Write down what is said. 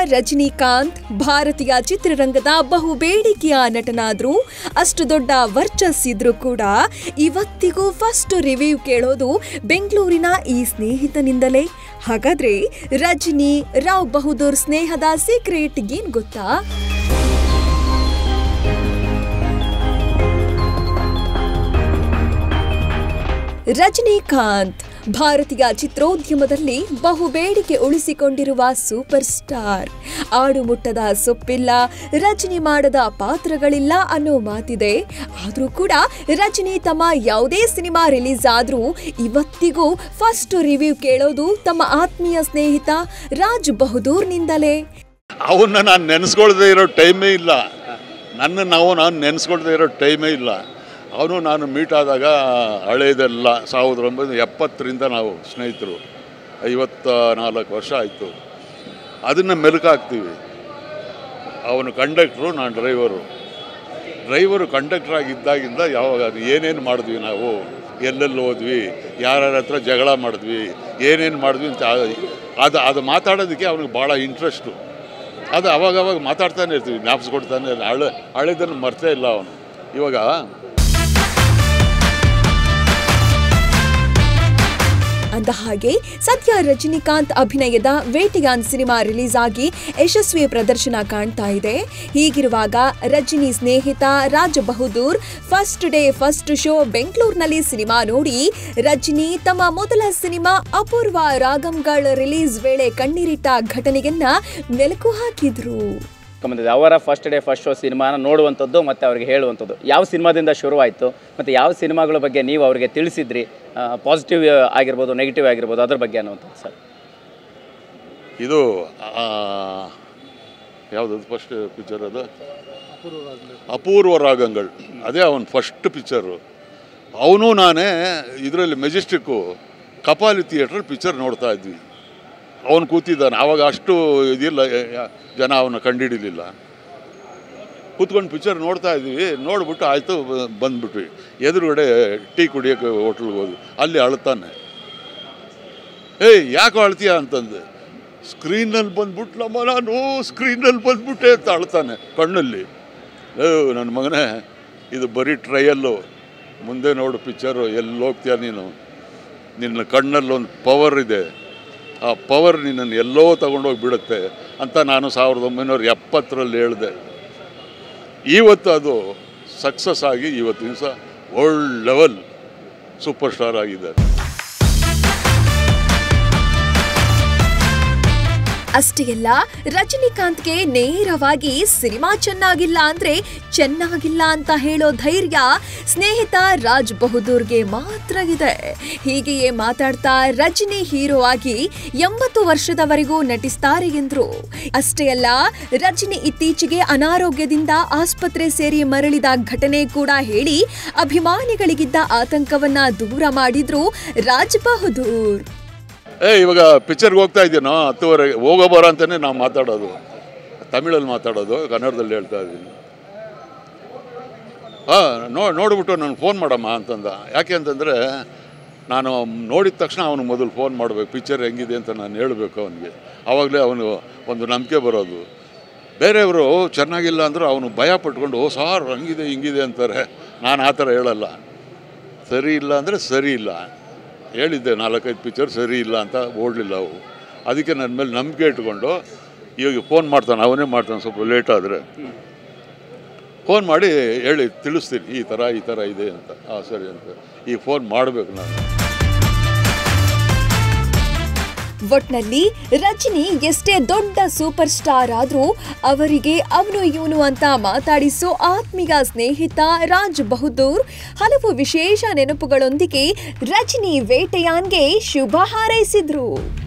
ರಜನಿಕಾಂತ್ ಭಾರತೀಯ ಚಿತ್ರರಂಗದ ಬಹು ಬೇಡಿಕೆಯ ನಟನಾದ್ರೂ ಅಷ್ಟು ದೊಡ್ಡ ವರ್ಚಸ್ಸಿದ್ರೂ ಕೂಡ ಇವತ್ತಿಗೂ ಫಸ್ಟ್ ರಿವ್ಯೂ ಕೇಳೋದು ಬೆಂಗಳೂರಿನ ಈ ಸ್ನೇಹಿತನಿಂದಲೇ ಹಾಗಾದ್ರೆ ರಜನಿ ರಾವ್ ಬಹದ್ದೂರ್ ಸ್ನೇಹದ ಸೀಕ್ರೆಟ್ ಏನ್ ಗೊತ್ತಾ ರಜನಿಕಾಂತ್ ಭಾರತೀಯ ಚಿತ್ರೋದ್ಯಮದಲ್ಲಿ ಬಹು ಬೇಡಿಕೆ ಉಳಿಸಿಕೊಂಡಿರುವ ಸೂಪರ್ ಸ್ಟಾರ್ ಆಡು ಮುಟ್ಟದ ಸೊಪ್ಪಿಲ್ಲ ರಜನಿ ಮಾಡದ ಪಾತ್ರಗಳಿಲ್ಲ ಅನ್ನೋ ಮಾತಿದೆ ಆದರೂ ಕೂಡ ರಜನಿ ತಮ್ಮ ಯಾವುದೇ ಸಿನಿಮಾ ರಿಲೀಸ್ ಆದರೂ ಇವತ್ತಿಗೂ ಫಸ್ಟ್ ರಿವ್ಯೂ ಕೇಳೋದು ತಮ್ಮ ಆತ್ಮೀಯ ಸ್ನೇಹಿತ ರಾಜ್ ಬಹದ್ದೂರ್ನಿಂದಲೇ ಅವನ್ನ ನಾನು ನೆನೆಸ್ಕೊಳ್ದೇ ಇರೋ ಟೈಮೇ ಇಲ್ಲ ನನ್ನ ನಾವು ನಾನು ನೆನೆಸ್ಕೊಳ್ದೇ ಇರೋ ಟೈಮೇ ಇಲ್ಲ ಅವನು ನಾನು ಮೀಟ್ ಆದಾಗ ಹಳೇದೆಲ್ಲ ಸಾವಿರದ ಒಂಬೈನೂರ ಎಪ್ಪತ್ತರಿಂದ ನಾವು ಸ್ನೇಹಿತರು ಐವತ್ತ ನಾಲ್ಕು ವರ್ಷ ಆಯಿತು ಅದನ್ನು ಮೆಲುಕಾಗ್ತೀವಿ ಅವನು ಕಂಡಕ್ಟ್ರು ನಾನು ಡ್ರೈವರು ಡ್ರೈವರು ಕಂಡಕ್ಟರ್ ಆಗಿದ್ದಾಗಿಂದ ಯಾವಾಗ ಅದು ಏನೇನು ಮಾಡಿದ್ವಿ ನಾವು ಎಲ್ಲೆಲ್ಲಿ ಹೋದ್ವಿ ಯಾರ್ಯಾರ ಹತ್ರ ಜಗಳ ಮಾಡಿದ್ವಿ ಏನೇನು ಮಾಡಿದ್ವಿ ಅಂತ ಅದು ಅದು ಮಾತಾಡೋದಕ್ಕೆ ಅವನಿಗೆ ಭಾಳ ಇಂಟ್ರೆಸ್ಟು ಅದು ಅವಾಗ ಅವಾಗ ಮಾತಾಡ್ತಾನೆ ಇರ್ತೀವಿ ಜ್ಞಾಪಿಸ್ಕೊಡ್ತಾನೆ ಹಳೆ ಹಳೆದನ್ನು ಮರ್ತೇ ಇಲ್ಲ ಅವನು ಇವಾಗ ಅಂದ ಹಾಗೆ ಸದ್ಯ ರಜನಿಕಾಂತ್ ಅಭಿನಯದ ವೇಟೆಯಾನ್ ಸಿನಿಮಾ ರಿಲೀಸ್ ಆಗಿ ಯಶಸ್ವಿ ಪ್ರದರ್ಶನ ಕಾಣ್ತಾ ಇದೆ ಹೀಗಿರುವಾಗ ರಜನಿ ಸ್ನೇಹಿತ Raj Bahadur first day first show ಬೆಂಗಳೂರಿನಲ್ಲಿ ಸಿನಿಮಾ ನೋಡಿ ರಜನಿ ತಮ್ಮ ಮೊದಲ ಸಿನಿಮಾ ಅಪೂರ್ವ ರಾಗಂಗಳ್ ರಿಲೀಸ್ ವೇಳೆ ಕಣ್ಣೀರಿಟ್ಟ ಘಟನೆಯನ್ನ ಮೆಲುಕು ಹಾಕಿದ್ರು ಬಂದಿದೆ ಅವರ ಫಸ್ಟ್ ಡೇ ಫಸ್ಟ್ ಶೋ ಸಿನಿಮಾನ ನೋಡುವಂಥದ್ದು ಮತ್ತು ಅವರಿಗೆ ಹೇಳುವಂಥದ್ದು ಯಾವ ಸಿನಿಮಾದಿಂದ ಶುರುವಾಯಿತು ಮತ್ತು ಯಾವ ಸಿನಿಮಾಗಳ ಬಗ್ಗೆ ನೀವು ಅವರಿಗೆ ತಿಳಿಸಿದ್ರಿ ಪಾಸಿಟಿವ್ ಆಗಿರ್ಬೋದು ನೆಗೆಟಿವ್ ಆಗಿರ್ಬೋದು ಅದ್ರ ಬಗ್ಗೆ ಅನ್ನುವಂಥದ್ದು ಸರ್ ಇದು ಯಾವುದದು ಫಸ್ಟ್ ಪಿಕ್ಚರ್ ಅದು ಅಪೂರ್ವ ರಾಗಂಗಳು ಅದೇ ಅವನ ಫಸ್ಟ್ ಪಿಕ್ಚರು ಅವನು ನಾನೇ ಇದರಲ್ಲಿ ಮೆಜೆಸ್ಟಿಕ್ಕು ಕಪಾಲಿ ಥಿಯೇಟ್ರಲ್ಲಿ ಪಿಕ್ಚರ್ ನೋಡ್ತಾ ಇದ್ವಿ ಅವನು ಕೂತಿದ್ದಾನೆ ಆವಾಗ ಅಷ್ಟು ಇದಿಲ್ಲ ಯ- ಜನ ಅವನ ಕಂಡುಹಿಡಿಲಿಲ್ಲ ಕೂತ್ಕೊಂಡು ಪಿಕ್ಚರ್ ನೋಡ್ತಾ ಇದ್ವಿ ನೋಡ್ಬಿಟ್ಟು ಆಯಿತು ಬಂದ್ಬಿಟ್ವಿ ಎದುರುಗಡೆ ಟೀ ಕುಡಿಯೋಕ್ಕೆ ಹೋಟ್ಲಿಗೆ ಹೋದ್ವಿ ಅಲ್ಲಿ ಅಳ್ತಾನೆ ಏಯ್ ಯಾಕೆ ಅಳ್ತೀಯ ಅಂತಂದೆ ಸ್ಕ್ರೀನಲ್ಲಿ ಬಂದ್ಬಿಟ್ಲಮ್ಮ ನಾನು ಸ್ಕ್ರೀನಲ್ಲಿ ಬಂದ್ಬಿಟ್ಟೆ ಅಂತ ಅಳ್ತಾನೆ ಕಣ್ಣಲ್ಲಿ ಏ ನನ್ನ ಮಗನೇ ಇದು ಬರೀ ಟ್ರಯಲ್ಲು ಮುಂದೆ ನೋಡು ಪಿಕ್ಚರು ಎಲ್ಲಿ ಹೋಗ್ತೀಯ ನೀನು ನಿನ್ನ ಕಣ್ಣಲ್ಲಿ ಒಂದು ಪವರ್ ಇದೆ ಆ ಪವರ್ ನಿನ್ನನ್ನು ಎಲ್ಲೋ ತಗೊಂಡೋಗಿ ಬಿಡುತ್ತೆ ಅಂತ ನಾನು ಸಾವಿರದ ಒಂಬೈನೂರ ಎಪ್ಪತ್ತರಲ್ಲಿ ಹೇಳಿದೆ ಇವತ್ತು ಅದು ಸಕ್ಸಸ್ ಆಗಿ ಇವತ್ತು ದಿವಸ ವರ್ಲ್ಡ್ ಲೆವೆಲ್ ಸೂಪರ್ ಸ್ಟಾರ್ ಆಗಿದೆ ಅಷ್ಟೇ ಅಲ್ಲ ರಜನಿಕಾಂತ್ಗೆ ನೇರವಾಗಿ ಸಿನಿಮಾ ಚೆನ್ನಾಗಿಲ್ಲ ಅಂದ್ರೆ ಚೆನ್ನಾಗಿಲ್ಲ ಅಂತ ಹೇಳೋ ಧೈರ್ಯ ಸ್ನೇಹಿತ ರಾಜ್ ಬಹದ್ದೂರ್ಗೆ ಮಾತ್ರ ಇದೆ ಹೀಗೆಯೇ ಮಾತಾಡ್ತಾ ರಜನಿ ಹೀರೋ ಆಗಿ ಎಂಬತ್ತು ವರ್ಷದವರೆಗೂ ನಟಿಸ್ತಾರೆ ಎಂದ್ರು ಅಷ್ಟೇ ಅಲ್ಲ ರಜನಿ ಇತ್ತೀಚೆಗೆ ಅನಾರೋಗ್ಯದಿಂದ ಆಸ್ಪತ್ರೆ ಸೇರಿ ಮರಳಿದ ಘಟನೆ ಕೂಡ ಹೇಳಿ ಅಭಿಮಾನಿಗಳಿಗಿದ್ದ ಆತಂಕವನ್ನ ದೂರ ಮಾಡಿದ್ರು ರಾಜ್ ಬಹದ್ದೂರ್ ಏ ಇವಾಗ ಪಿಕ್ಚರ್ಗೆ ಹೋಗ್ತಾ ಇದ್ದೀನೋ ಹತ್ತುವರೆಗೆ ಹೋಗೋ ಬರೋ ಅಂತಲೇ ನಾವು ಮಾತಾಡೋದು ತಮಿಳಲ್ಲಿ ಮಾತಾಡೋದು ಕನ್ನಡದಲ್ಲಿ ಹೇಳ್ತಾ ಇದ್ದೀನಿ ಹಾಂ ನೋ ನೋಡಿಬಿಟ್ಟು ನಾನು ಫೋನ್ ಮಾಡಮ್ಮ ಅಂತಂದ ಯಾಕೆ ಅಂತಂದರೆ ನಾನು ನೋಡಿದ ತಕ್ಷಣ ಅವನು ಮೊದಲು ಫೋನ್ ಮಾಡಬೇಕು ಪಿಕ್ಚರ್ ಹೆಂಗಿದೆ ಅಂತ ನಾನು ಹೇಳಬೇಕು ಅವನಿಗೆ ಆವಾಗಲೇ ಅವನು ಒಂದು ನಂಬಿಕೆ ಬರೋದು ಬೇರೆಯವರು ಚೆನ್ನಾಗಿಲ್ಲ ಅಂದರೂ ಅವನು ಭಯ ಪಟ್ಕೊಂಡು ಓ ಸಾರ್ ಹಂಗಿದೆ ಹಿಂಗಿದೆ ಅಂತಾರೆ ನಾನು ಆ ಥರ ಹೇಳಲ್ಲ ಸರಿ ಇಲ್ಲ ಅಂದರೆ ಸರಿ ಇಲ್ಲ ಹೇಳಿದ್ದೆ ನಾಲ್ಕೈದು ಪಿಕ್ಚರ್ ಸರಿ ಇಲ್ಲ ಅಂತ ಓಡಲಿಲ್ಲ ಅವು ಅದಕ್ಕೆ ನನ್ನ ಮೇಲೆ ನಂಬಿಕೆ ಇಟ್ಕೊಂಡು ಇವಾಗ ಫೋನ್ ಮಾಡ್ತಾನೆ ಅವನೇ ಮಾಡ್ತಾನೆ ಸ್ವಲ್ಪ ಲೇಟ್ ಆದರೆ ಫೋನ್ ಮಾಡಿ ಹೇಳಿ ತಿಳಿಸ್ತೀನಿ ಈ ಥರ ಈ ಥರ ಇದೆ ಅಂತ ಹಾಂ ಸರಿ ಅಂತ ಈ ಫೋನ್ ಮಾಡಬೇಕು ನಾನು ಒಟ್ನಲ್ಲಿ ರಜನಿ ಎಷ್ಟೇ ದೊಡ್ಡ ಸೂಪರ್ ಸ್ಟಾರ್ ಆದ್ರೂ ಅವರಿಗೆ ಅವನು ಇವನು ಅಂತ ಮಾತಾಡಿಸೋ ಆತ್ಮೀಯ ಸ್ನೇಹಿತ ರಾಜ್ ಬಹದ್ದೂರ್ ಹಲವು ವಿಶೇಷ ನೆನಪುಗಳೊಂದಿಗೆ ರಜನಿ ವೇಟೆಯಾನ್ಗೆ ಶುಭ ಹಾರೈಸಿದ್ರು